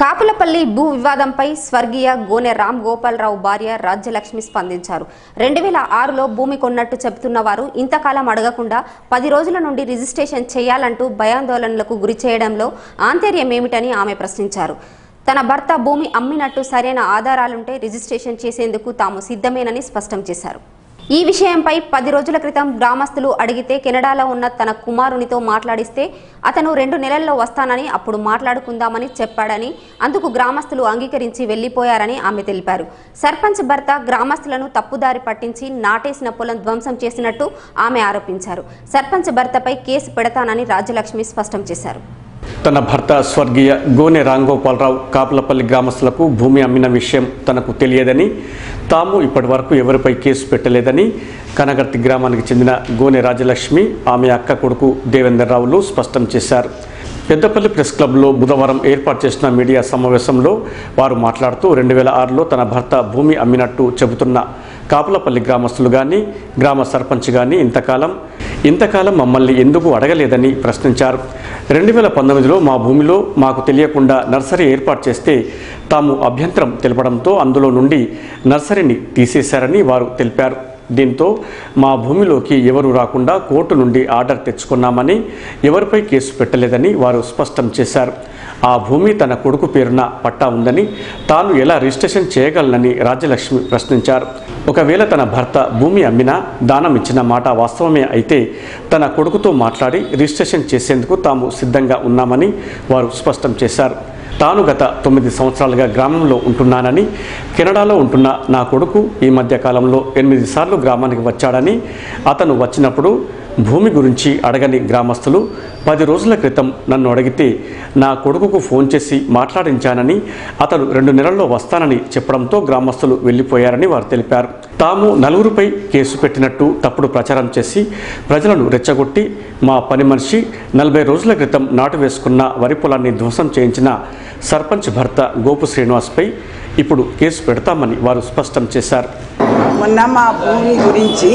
కాపులపల్లి భూ వివాదంపై స్వర్గీయ గోనె రామ్ గోపాలరావు భార్య రాజ్యలక్ష్మి స్పందించారు రెండు వేల ఆరులో భూమి కొన్నట్టు చెబుతున్న వారు ఇంతకాలం అడగకుండా పది రోజుల నుండి రిజిస్ట్రేషన్ చేయాలంటూ భయాందోళనలకు గురి చేయడంలో ఆంతర్యం ఏమిటని ఆమె ప్రశ్నించారు తన భర్త భూమి అమ్మినట్టు సరైన ఆధారాలుంటే రిజిస్ట్రేషన్ చేసేందుకు తాము సిద్ధమేనని స్పష్టం చేశారు ఈ విషయంపై పది రోజుల క్రితం గ్రామస్తులు అడిగితే కెనడాలో ఉన్న తన కుమారునితో మాట్లాడిస్తే అతను రెండు నెలల్లో వస్తానని అప్పుడు మాట్లాడుకుందామని చెప్పాడని అందుకు గ్రామస్తులు అంగీకరించి వెళ్లిపోయారని ఆమె తెలిపారు సర్పంచ్ భర్త గ్రామస్తులను తప్పుదారి పట్టించి నాటేసిన పొలం ధ్వంసం చేసినట్టు ఆమె ఆరోపించారు సర్పంచ్ భర్తపై కేసు పెడతానని రాజ్యలక్ష్మి స్పష్టం చేశారు తన భర్త స్వర్గీయ గోనె రాంగోపాలరావు కాపులపల్లి గ్రామస్తులకు భూమి అమ్మిన విషయం తనకు తెలియదని తాము ఇప్పటి వరకు ఎవరిపై కేసు పెట్టలేదని కనగర్తి గ్రామానికి చెందిన గోనె రాజలక్ష్మి ఆమె అక్క కొడుకు దేవేందర్ రావులు స్పష్టం చేశారు పెద్దపల్లి ప్రెస్ క్లబ్లో బుధవారం ఏర్పాటు చేసిన మీడియా సమావేశంలో వారు మాట్లాడుతూ రెండు వేల ఆరులో తన భర్త భూమి అమ్మినట్టు చెబుతున్న కాపులపల్లి గ్రామస్తులు కానీ గ్రామ సర్పంచ్ కానీ ఇంతకాలం ఇంతకాలం మమ్మల్ని ఎందుకు అడగలేదని ప్రశ్నించారు రెండు వేల పంతొమ్మిదిలో మా భూమిలో మాకు తెలియకుండా నర్సరీ ఏర్పాటు చేస్తే తాము అభ్యంతరం తెలపడంతో అందులో నుండి నర్సరీని తీసేశారని వారు తెలిపారు దీంతో మా భూమిలోకి ఎవరు రాకుండా కోర్టు నుండి ఆర్డర్ తెచ్చుకున్నామని ఎవరిపై కేసు పెట్టలేదని వారు స్పష్టం చేశారు ఆ భూమి తన కొడుకు పేరున పట్టా ఉందని తాను ఎలా రిజిస్ట్రేషన్ చేయగలనని రాజ్యలక్ష్మి ప్రశ్నించారు ఒకవేళ తన భర్త భూమి అమ్మినా దానం ఇచ్చిన మాట వాస్తవమే అయితే తన కొడుకుతో మాట్లాడి రిజిస్ట్రేషన్ చేసేందుకు తాము సిద్ధంగా ఉన్నామని వారు స్పష్టం చేశారు తాను గత తొమ్మిది సంవత్సరాలుగా గ్రామంలో ఉంటున్నానని కెనడాలో ఉంటున్న నా కొడుకు ఈ మధ్య కాలంలో ఎనిమిది సార్లు గ్రామానికి వచ్చాడని అతను వచ్చినప్పుడు భూమి గురించి అడగని గ్రామస్తులు పది రోజుల క్రితం నన్ను అడిగితే నా కొడుకుకు ఫోన్ చేసి మాట్లాడించానని అతడు రెండు నెలల్లో వస్తానని చెప్పడంతో గ్రామస్తులు వెళ్ళిపోయారని వారు తెలిపారు తాము నలుగురిపై కేసు పెట్టినట్టు తప్పుడు ప్రచారం చేసి ప్రజలను రెచ్చగొట్టి మా పని మనిషి నలభై రోజుల క్రితం నాటు వేసుకున్న వరి పొలాన్ని ధ్వంసం చేయించిన సర్పంచ్ భర్త గోపు శ్రీనివాస్పై ఇప్పుడు కేసు పెడతామని వారు స్పష్టం చేశారు మొన్న మా భూమి గురించి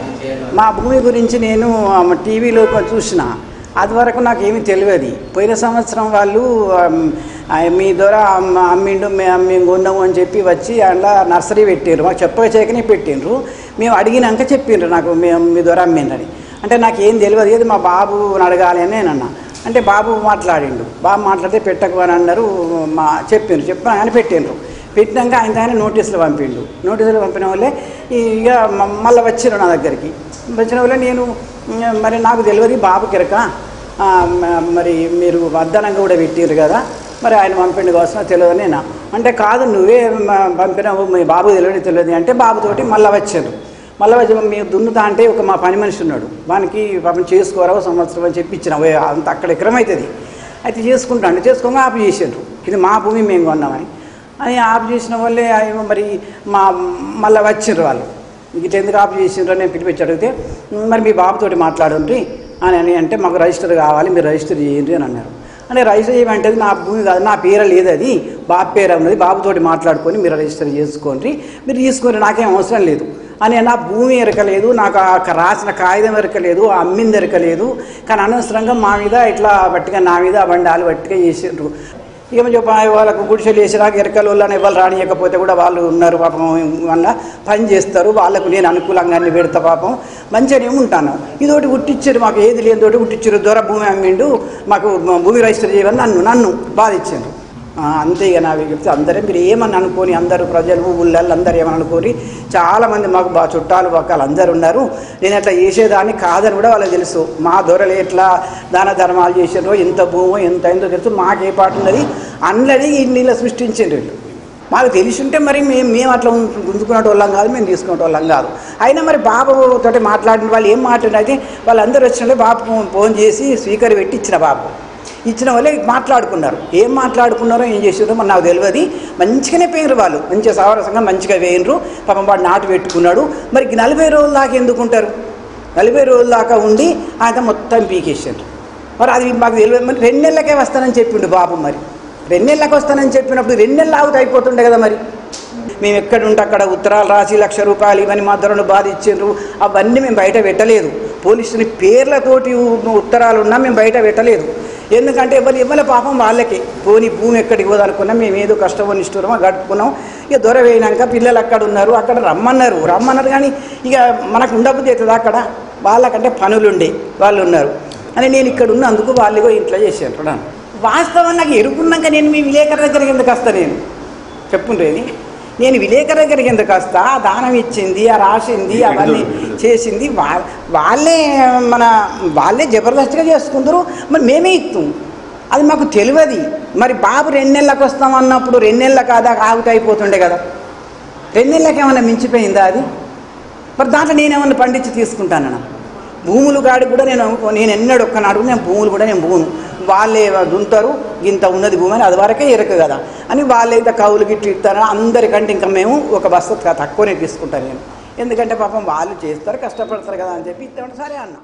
మా భూమి గురించి నేను టీవీలో చూసిన అది వరకు నాకు ఏమీ తెలియదు పోయిన సంవత్సరం వాళ్ళు ఆమ్, ఆ, మీ ద్వారా అమ్మ- అమ్మిండు మే- మేము కొన్నాము అని చెప్పి వచ్చి అందులో నర్సరీ పెట్టిండ్రు మాకు చెప్పక చేయకనే పెట్టిండ్రు మేము అడిగినాక చెప్పిండ్రు నాకు మేము మీ ద్వారా అమ్మిండ్రని అంటే నాకు ఏం తెలియదు ఏది మా బాబు అడగాలి అని నేను అన్నా అంటే బాబు మాట్లాడిండు బాబు మాట్లాడితే పెట్టకు అని అన్నారు మా చెప్పిండ్రు చెప్పిన కానీ పెట్టిండ్రు పెట్టినాక ఆయన ఆయన నోటీసులు పంపిండు నోటీసులు పంపిన వాళ్ళే ఇక మ- మళ్ళీ వచ్చిర్రు నా దగ్గరికి వచ్చిన వాళ్ళే నేను "ఉమ్, మరి నాకు తెలియదు బాబు కిరక ఆ, మ- మరి మీరు వద్దనంగా కూడా పెట్టిర్రు కదా మరి ఆయన పంపిండు కోసం తెలియదు నేను అంటే కాదు నువ్వే మ- పంపినావు మీ బాబు తెలియదు తెలియదు అంటే బాబుతోటి మళ్ళీ వచ్చారు మళ్ళీ వచ్చి మీరు దున్నుతా అంటే ఒక మా పని మనిషి ఉన్నాడు వానికి పాపం చేసుకోరా ఓ సంవత్సరం అని చెప్పి ఇచ్చిన ఓ అంత అక్కడ ఎకరం అవుతుంది అయితే చేసుకుంటాను చేసుకోగా ఆపు చేసిండ్రు ఇది మా భూమి మేము కొన్నామని అని ఆపు చేసిన వాళ్ళే అయ్యో మరి మా మళ్ళీ వచ్చిండ్రు వాళ్ళు ఇట్లా ఎందుకు ఆపు చేసిండ్రు అని నేను పిలిపించి అడిగితే మరి మీ బాబుతోటి మాట్లాడండి అని అని అంటే మాకు రిజిస్టర్ కావాలి మీరు రిజిస్టర్ చేయండి అని అన్నారు అంటే రిజిస్టర్ చేయమంటే నా భూమి కాదు నా పేరు లేదు అది బాబు పేరు ఉన్నది బాబుతోటి మాట్లాడుకొని మీరు రిజిస్టర్ చేసుకోండి మీరు తీసుకొని నాకేం అవసరం లేదు అని నా భూమి ఎరకలేదు నాకు ఆ క- రాసిన కాగితం ఎరకలేదు ఆ అమ్మింది ఎరకలేదు కానీ అనవసరంగా మా మీద ఇట్లా బట్టిగా నా మీద బండాలు బట్టిగా చేసిండ్రు ఇక చెప్ప వాళ్ళకు గుడిసెలు వేసినాక ఎరకల వాళ్ళని ఎవరు రానియకపోతే కూడా వాళ్ళు ఉన్నారు పాపం వల్ల పని చేస్తారు వాళ్ళకు నేను అనుకూలంగా అన్ని పెడతా పాపం మంచిగానే ఉంటాను ఇదోటి ఉట్టిచ్చారు మాకు ఏది లేని తోటి ఉట్టిచ్చారు దూర భూమి అమ్మిండు మాకు భూమి రిజిస్టర్ చేయమని నన్ను నన్ను బాధించారు ఆ, అంతే ఇక నాకు చెప్తే అందరూ మీరు ఏమని అనుకోని అందరూ ప్రజలు ఊళ్ళల్లో అందరూ ఏమని అనుకోని చాలామంది మాకు బాగా చుట్టాలు పక్కలు అందరు ఉన్నారు నేను అట్లా చేసేదాన్ని కాదని కూడా వాళ్ళకి తెలుసు మా దొరలు ఎట్లా దాన ధర్మాలు చేసారో ఎంత భూమో ఎంత అయిందో తెలుసు మాకు ఏ పాటు ఉన్నది అందులోనే ఈ నీళ్ళ సృష్టించారు వీళ్ళు మాకు తెలిసి ఉంటే మరి మేము మేము అట్లా గుంజుకునే వాళ్ళం కాదు మేము తీసుకునే వాళ్ళం కాదు అయినా మరి బాబు తోటి మాట్లాడిన వాళ్ళు ఏం మాట్లాడిన అయితే వాళ్ళందరూ వచ్చిన బాబు ఫోన్ చేసి స్పీకర్ పెట్టి ఇచ్చిన బాబు ఇచ్చిన వాళ్ళే మాట్లాడుకున్నారు ఏం మాట్లాడుకున్నారో ఏం చేసారో మరి నాకు తెలియదు మంచిగానే పోయినరు వాళ్ళు మంచిగా సావరసంగా మంచిగా వేయినరు పాపం వాడు నాటు పెట్టుకున్నాడు మరి నలభై రోజుల దాకా ఎందుకు ఉంటారు నలభై రోజుల దాకా ఉండి ఆయన మొత్తం పీకేసారు మరి అది మాకు తెలియదు మరి రెండు నెలలకే వస్తానని చెప్పిండు బాబు మరి రెండు నెలలకు వస్తానని చెప్పినప్పుడు రెండు నెలలు ఆగుతూ అయిపోతుండే కదా మరి మేము ఎక్కడ ఉంటే అక్కడ ఉత్తరాలు రాసి లక్ష రూపాయలు ఇవన్నీ మా ధరను బాధ ఇచ్చిండ్రు అవన్నీ మేము బయట పెట్టలేదు పోలీస్ స్టేషన్ పేర్లతోటి ఉ- ఉత్తరాలు ఉన్నా మేము బయట పెట్టలేదు ఎందుకంటే ఎవరు ఇవ్వలే పాపం వాళ్ళకి పోని భూమి ఎక్కడికి పోదనుకున్నాం మేము ఏదో కష్టమో నిష్ఠూరమో గడుపుకున్నాం ఇక దొర వేయినాక పిల్లలు అక్కడ ఉన్నారు అక్కడ రమ్మన్నారు రమ్మన్నారు కానీ ఇక మనకు ఉండబుద్ధి అవుతుంది అక్కడ వాళ్ళకంటే పనులుండే వాళ్ళు ఉన్నారు అని నేను ఇక్కడ ఉన్నందుకు వాళ్ళు ఇగో ఇంట్లో చేశాను వాస్తవం నాకు ఎరుకున్నాక నేను మీ విలేకరు దగ్గరికి ఎందుకు వస్తా నేను చెప్పుండ్రేది నేను విలేకరు దగ్గరికి ఎందుకు వస్తా ఆ దానం ఇచ్చింది ఆ రాసింది అవన్నీ చేసింది వా వాళ్ళే మన వాళ్ళే జబర్దస్తిగా చేసుకుందరు మరి మేమే ఇస్తాం అది మాకు తెలియదు మరి బాబు రెండు నెలలకు వస్తాం అన్నప్పుడు రెండు నెలల కాదా ఆగుతా అయిపోతుండే కదా రెండు నెలలకు ఏమైనా మించిపోయిందా అది మరి దాంట్లో నేనేమన్నా పండించి తీసుకుంటానన్నా భూములు కాడి కూడా నేను నేను ఎన్నడూ ఒక్కనాడు నేను భూములు కూడా నేను భూము వాళ్ళే దుంతారు ఇంత ఉన్నది భూమి అని అది వరకే ఎరక కదా అని వాళ్ళైతే కౌలు గిట్లు ఇస్తారు అందరికంటే ఇంకా మేము ఒక బస్త తక్కువనే తీసుకుంటాను నేను ఎందుకంటే పాపం వాళ్ళు చేస్తారు కష్టపడతారు కదా అని చెప్పి ఇస్తామంటే సరే అన్న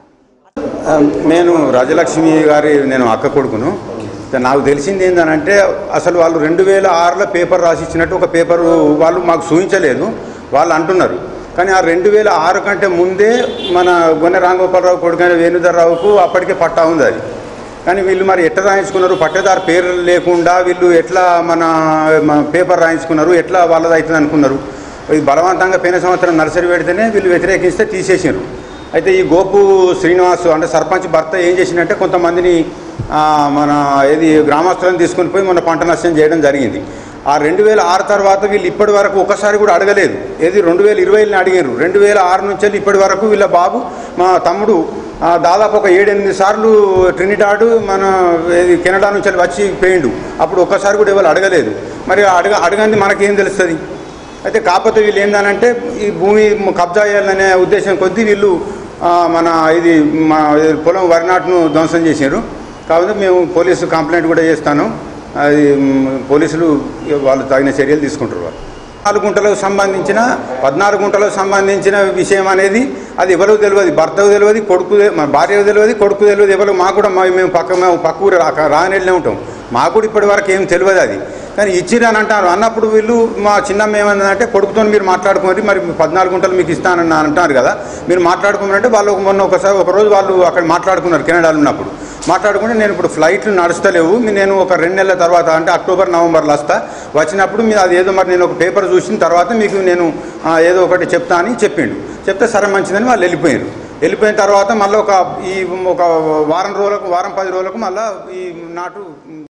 ఆ, నేను రాజలక్ష్మి గారి నేను అక్క కొడుకును నాకు తెలిసింది ఏంటంటే అసలు వాళ్ళు రెండు వేల ఆరులో పేపర్ రాసిచ్చినట్టు ఒక పేపర్ వాళ్ళు మాకు చూపించలేదు వాళ్ళు అంటున్నారు కానీ ఆ రెండు వేల ఆరు కంటే ముందే మన గొన్నె రాంగోపాలరావు కొడుకైన వేణుధర్రావుకు అప్పటికే పట్టా ఉంది అది కానీ వీళ్ళు మరి ఎట్లా రాయించుకున్నారు పట్టేదారు పేరు లేకుండా వీళ్ళు ఎట్లా మన మన పేపర్ రాయించుకున్నారు ఎట్లా వాళ్ళది అవుతుంది అనుకున్నారు ఇది బలవంతంగా పోయిన సంవత్సరం నర్సరీ పెడితేనే వీళ్ళు వ్యతిరేకిస్తే తీసేసారు అయితే ఈ గోపు శ్రీనివాస్ అంటే సర్పంచ్ భర్త ఏం చేసిందంటే కొంతమందిని ఆ, మన ఏది గ్రామస్తులను తీసుకొని పోయి మన పంట నష్టం చేయడం జరిగింది ఆ రెండు వేల ఆరు తర్వాత వీళ్ళు ఇప్పటి వరకు ఒకసారి కూడా అడగలేదు ఏది రెండు వేల ఇరవైని అడిగారు రెండు వేల ఆరు నుంచి వెళ్ళి ఇప్పటి వరకు వీళ్ళ బాబు మా తమ్ముడు ఆ, దాదాపు ఒక ఏడెనిమిది సార్లు ట్రినిటాడు మన ఏది కెనడా నుంచి వెళ్ళి వచ్చి పోయిండు అప్పుడు ఒక్కసారి కూడా ఎవరు అడగలేదు మరి అడగ అడగంది మనకేం తెలుస్తుంది అయితే కాకపోతే వీళ్ళు ఏందనంటే ఈ భూమి కబ్జా చేయాలనే ఉద్దేశం కొద్దీ వీళ్ళు ఆ, మన ఇది మా ఇది పొలం వరి నాటును ధ్వంసం చేశారు కాబట్టి మేము పోలీసు కంప్లైంట్ కూడా చేస్తాను అది మ్, పోలీసులు వాళ్ళు తగిన చర్యలు తీసుకుంటారు వాళ్ళు పద్నాలుగు గుంటలకు సంబంధించిన పద్నాలుగు గుంటలకు సంబంధించిన విషయం అనేది అది ఎవరికి తెలియదు భర్తకు తెలియదు కొడుకు తె- మా భార్యకు తెలియదు కొడుకు తెలియదు ఎవరు మాకు కూడా మా- మేము పక్క మేము పక్క ఊరు రా- రానెళ్ళే ఉంటాం మాకు కూడా ఇప్పటి వరకు ఏం తెలియదు అది కానీ ఇచ్చిరని అంటారు అన్నప్పుడు వీళ్ళు మా చిన్నమ్మ ఏమన్నదంటే కొడుకుతో మీరు మాట్లాడుకోండి మరి పద్నాలుగు గుంటలు మీకు ఇస్తానని అంటారు కదా మీరు మాట్లాడుకోమంటే వాళ్ళు ఒక- మొన్న ఒకసారి ఒక రోజు వాళ్ళు అక్కడ మాట్లాడుకున్నారు కెనడాలో ఉన్నప్పుడు మాట్లాడుకుంటే నేను ఇప్పుడు ఫ్లైట్లు నడుస్తలేవు మీ- నేను ఒక రెండు నెలల తర్వాత అంటే అక్టోబర్ నవంబర్లో వస్తా వచ్చినప్పుడు మీరు అది ఏదో మరి నేను ఒక పేపర్ చూసిన తర్వాత మీకు నేను ఆ, ఏదో ఒకటి చెప్తా అని చెప్పిండు చెప్తే సరే మంచిదని వాళ్ళు వెళ్ళిపోయారు వెళ్ళిపోయిన తర్వాత మళ్ళీ ఒక ఈ ఒక వారం రోజులకు వారం పది రోజులకు మళ్ళీ ఈ నాటు